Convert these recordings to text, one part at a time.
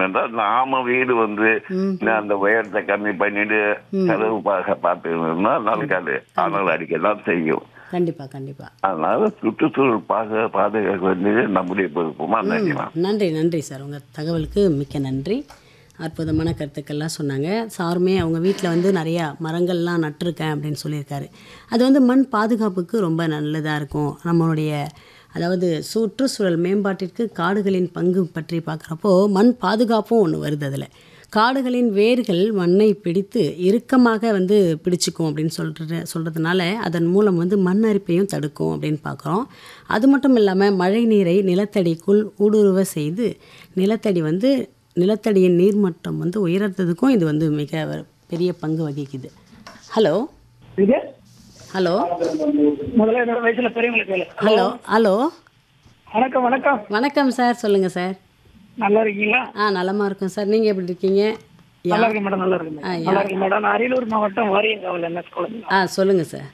என்றால் நாம வீடு வந்து ம். அந்த உயரத்தை கம்மி பண்ணிட்டு கதவு பார்க்க பார்த்துக்கணும்னா நாளைக்கு ஆனால் அடிக்க தான் செய்யும் கண்டிப்பாக கண்டிப்பாக அதனால சுற்றுச்சூழல் பாக பாதுகாக்க வேண்டியது நம்முடைய பொறுப்புமா நினைக்கலாம் நன்றி நன்றி சார் உங்கள் தகவலுக்கு மிக்க நன்றி அற்புதமான கருத்துக்கள்லாம் சொன்னாங்க சாருமே அவங்க வீட்டில் வந்து நிறையா மரங்கள்லாம் நட்டிருக்கேன் அப்படின்னு சொல்லியிருக்காரு அது வந்து மண் பாதுகாப்புக்கு ரொம்ப நல்லதாக இருக்கும் நம்மளுடைய அதாவது சுற்றுச்சூழல் மேம்பாட்டிற்கு காடுகளின் பங்கு பற்றி பார்க்குறப்போ மண் பாதுகாப்பும் ஒன்று வருது அதில் காடுகளின் வேர்கள் மண்ணை பிடித்து இறுக்கமாக வந்து பிடிச்சிக்கும் அப்படின்னு சொல்கிற சொல்கிறதுனால அதன் மூலம் வந்து மண் அரிப்பையும் தடுக்கும் அப்படின்னு பார்க்குறோம் அது மட்டும் இல்லாமல் மழை நீரை நிலத்தடிக்குள் ஊடுருவ செய்து நிலத்தடி வந்து நிலத்தடியின் நீர்மட்டம் வந்து உயர்றதுக்கும் இது வந்து மிக பெரிய பங்கு வகிக்குது ஹலோ இது ஹலோ முதல்ல என்னோட வயசுல பெரியவங்களுக்கு வேலை ஹலோ ஹலோ வணக்கம் வணக்கம் வணக்கம் சார் சொல்லுங்கள் சார் நல்லா இருக்கீங்களா ஆ நலமாக இருக்கும் சார் நீங்கள் எப்படி இருக்கீங்க யா நல்லா இருக்கேன் மேடம் நல்லா இருக்கேன் ஆ, மேடம். நல்லா இருக்கேன் மேடம் நான் அரியலூர் மாவட்டம் வாரியங்காவல் என்ன குழந்தை ஆ சொல்லுங்கள் சார்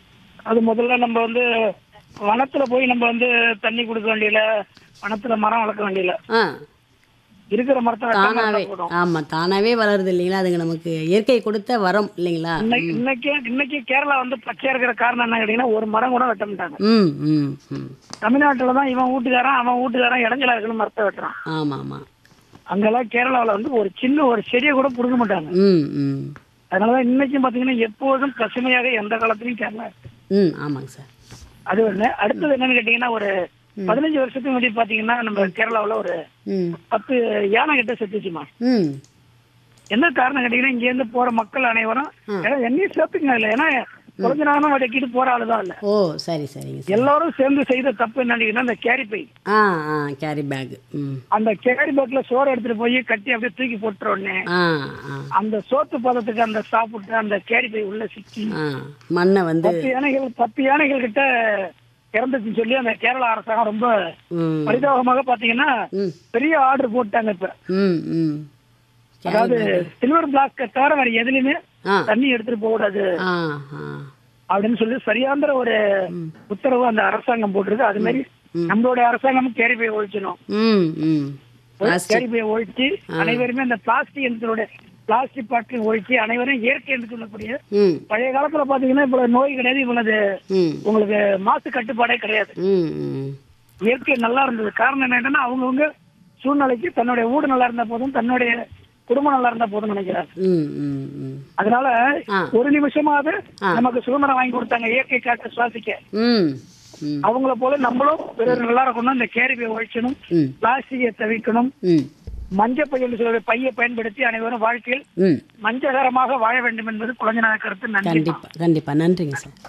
அது முதல்ல நம்ம வந்து வனத்துல போய் நம்ம வந்து தண்ணி கொடுக்க வேண்டியல வனத்துல மரம் வளர்க்க வேண்டியல ஆ இருக்கிற மரத்தை வெட்டாம தானாகவே இருந்தா போதும் ஆமாம் தானாகவே வளருது இல்லைங்களா அதுங்க நமக்கு இயற்கை கொடுத்த வரம் இல்லைங்களா இன்னைக்கு இன்னைக்கு இன்னைக்கு கேரளா வந்து பச்சையா இருக்கிற காரணம் என்ன கேட்டீங்கன்னா ஒரு மரம் கூட வெட்ட மாட்டாங்க ம் ம் ம் தமிழ்நாட்டுல தான் இவன் வீட்டுக்காரன் அவன் வீட்டுக்காரன் இடைஞ்சலா இருக்குன்னு மரத்தை வெட்டுறான் ஆமாம் ஆமாம் அங்கெல்லாம் கேரளாவுல வந்து ஒரு சின்ன ஒரு செடியை கூட புடுங்க மாட்டாங்க ம் ம் அதனாலதான் இன்னைக்கும் பாத்தீங்கன்னா எப்போதும் பசுமையாக எந்த காலத்திலயும் கேரளா இருக்கு ம் ஆமாங்க சார் அது ஒண்ணு அடுத்தது என்னன்னு கேட்டீங்கன்னா ஒரு பதினஞ்சு வருஷத்துக்கு முன்னாடி பாத்தீங்கன்னா நம்ம கேரளாவுல ஒரு ம் பத்து யானை கிட்ட செத்துச்சுமா ம் என்ன காரணம் கேட்டீங்கன்னா இங்க இருந்து போற மக்கள் அனைவரும் ஏன்னா என்னையும் சேர்த்துக்கங்க இல்ல ஏன்னா கொஞ்ச நேரம் வடக்கிட்டு போற ஆளுதான் இல்ல ஓ சரி சரிங்க சார் எல்லாரும் சேர்ந்து செய்த தப்பு என்னன்னு அந்த கேரி பை ஆ ஆ கேரி பேக் ம் அந்த கேரி பேக்ல சோறு எடுத்துட்டு போய் கட்டி அப்படியே தூக்கி போட்டுற உடனே ஆ ஆ அந்த சோத்து பதத்துக்கு அந்த சாப்பிட்டு அந்த கேரி பை உள்ள சிக்கி ஆ மண்ணை வந்து பத்து யானைகள் பத்து யானைகள் கிட்ட இறந்துச்சுன்னு சொல்லி அந்த கேரளா அரசாங்கம் ரொம்ப ம் பரிதாபமாக பாத்தீங்கன்னா ம் பெரிய ஆர்டர் போட்டாங்க இப்ப ம் ம் அதாவது சில்வர் பிளாஸ்க தவிர வேற எதுலயுமே ஆ தண்ணி எடுத்துட்டு போக கூடாது ஆ ஆ அப்படின்னு சொல்லி சரியாந்திர ஒரு உத்தரவு அந்த அரசாங்கம் போட்டிருக்கு அது மாதிரி நம்மளுடைய அரசாங்கமும் கேரி பையை ஒழிச்சணும் ம் ம் கேரி பையை ஒழிச்சு அனைவருமே அந்த பிளாஸ்டிக் எந்தனுடைய பிளாஸ்டிக் பாட்டில் ஒழிச்சு அனைவரும் இயற்கை என்று சொல்லக்கூடிய ம் பழைய காலத்துல பாத்தீங்கன்னா இவ்வளவு நோய் கிடையாது இவ்வளவு ம் உங்களுக்கு மாசு கட்டுப்பாடே கிடையாது ம் ம் இயற்கை நல்லா இருந்தது காரணம் என்னன்னா அவங்கவுங்க சூழ்நிலைக்கு தன்னுடைய வீடு நல்லா இருந்தா போதும் தன்னுடைய குடும்பம் நல்லா இருந்தா போதும் நினைக்கிறாங்க ம் ம் ம் அதனால ஆ. ஒரு நிமிஷமாவது நமக்கு சுதந்திரம் வாங்கி கொடுத்தாங்க இயற்கை காற்று சுவாசிக்க ம் ம் அவங்கள போல நம்மளும் பிறர் நல்லா இருக்கணும் இந்த கேரிபை ஒழிக்கணும் ம் பிளாஸ்டிக்கை தவிர்க்கணும் ம் மஞ்ச பையில் சொல்ற பையை பயன்படுத்தி அனைவரும் வாழ்க்கையில் ம் மஞ்சகரமாக வாழ வேண்டும் என்பது குழந்தைநாத கருத்து நன்றி கண்டிப்பாக கண்டிப்பாக நன்றிங்க சார்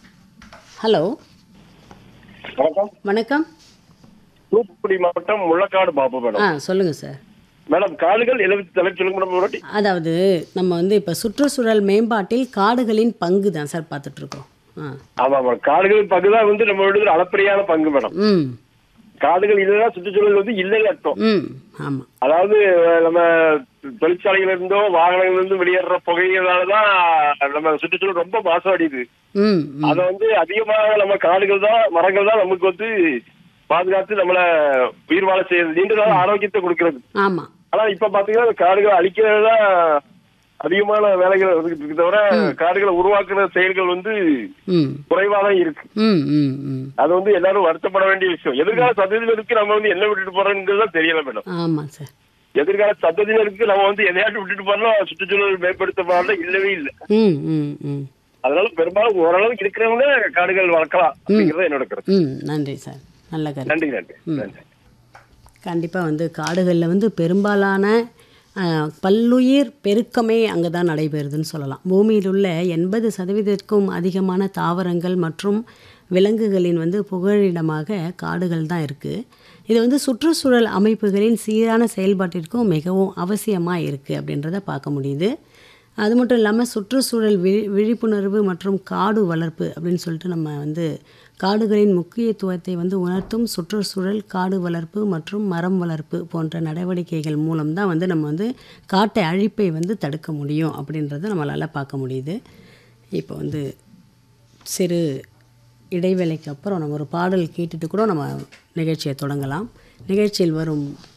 ஹலோ வணக்கம் வணக்கம் தூத்துக்குடி மாவட்டம் முள்ளக்காடு பாபு மேடம் ஆ சொல்லுங்கள் சார் மேடம் காடுகள் எழுபத்தி தலைப்பு சொல்லுங்க மேடம் ஒரு வாட்டி அதாவது நம்ம வந்து இப்போ சுற்றுச்சூழல் மேம்பாட்டில் காடுகளின் பங்கு தான் சார் பார்த்துட்ருக்கோம் ஆ ஆமா மேடம் காடுகள் பங்குதான் வந்து நம்ம விடுதல் அளப்பரியான பங்கு மேடம் ம் காடுகள் இல்லைன்னா சுற்றுச்சூழல் வந்து இல்லைன்னு அர்த்தம் ம் ஆமாம் அதாவது அஹ், நம்ம தொழிற்சாலைகள் இருந்தோ வாகனங்கள் இருந்து வெளியேற புகையினாலதான் நம்ம சுற்றுச்சூழல் ரொம்ப மாசடையுது ம் ம் அதை வந்து அதிகமாக நம்ம காடுகள் தான் மரங்கள் தான் நமக்கு வந்து பாதுகாத்து நம்மள உயிர் வாழ செய்யறது நீண்ட நாள் ஆரோக்கியத்தை கொடுக்கிறது ஆமாம் ஆனா இப்ப பாத்தீங்கன்னா இந்த காடுகளை அழிக்கிறது தான் அதிகமான வேலைகள் இருக்கு தவிர காடுகளை உருவாக்குற செயல்கள் வந்து ம் குறைவா தான் இருக்கு ம் ம் ம் அது வந்து எல்லாரும் வருத்தப்பட வேண்டிய விஷயம் எதிர்கால சந்ததியினருக்கு நம்ம வந்து என்ன விட்டுட்டு போறோம்ன்றது தான் தெரியல மேடம் ஆமாம் சார் எதிர்கால சந்ததியினருக்கு நம்ம வந்து எதையாட்டு விட்டுட்டு போறோம் சுற்றுச்சூழல் மேம்படுத்த போறோம் இல்லவே இல்லை ம் ம் ம் அதனால பெரும்பாலும் ஓரளவுக்கு இருக்கிறவங்க காடுகள் வளர்க்கலாம் அப்படிங்கறது என்னோட கருத்து ம் நன்றி சார் நல்ல கருத்து நன்றி நன்றி நன்றி கண்டிப்பாக வந்து காடுகளில் வந்து பெரும்பாலான அஹ், பல்லுயிர் பெருக்கமே அங்கே தான் நடைபெறுதுன்னு சொல்லலாம் பூமியில் உள்ள எண்பது சதவீதத்திற்கும் அதிகமான தாவரங்கள் மற்றும் விலங்குகளின் வந்து புகழிடமாக காடுகள் தான் இருக்குது இது வந்து சுற்றுச்சூழல் அமைப்புகளின் சீரான செயல்பாட்டிற்கும் மிகவும் அவசியமாக இருக்குது அப்படின்றத பார்க்க முடியுது அது மட்டும் இல்லாமல் சுற்றுச்சூழல் விழி விழிப்புணர்வு மற்றும் காடு வளர்ப்பு அப்படின்னு சொல்லிட்டு நம்ம வந்து காடுகளின் முக்கியத்துவத்தை வந்து உணர்த்தும் சுற்றுச்சூழல் காடு வளர்ப்பு மற்றும் மரம் வளர்ப்பு போன்ற நடவடிக்கைகள் மூலம்தான் வந்து நம்ம வந்து காட்டை அழிப்பை வந்து தடுக்க முடியும் அப்படின்றத நம்மளால் பார்க்க முடியுது இப்போ வந்து சிறு இடைவேளைக்கு அப்புறம் நம்ம ஒரு பாடல் கேட்டுட்டு கூட நம்ம நிகழ்ச்சியை தொடங்கலாம் நிகழ்ச்சியில் வரும்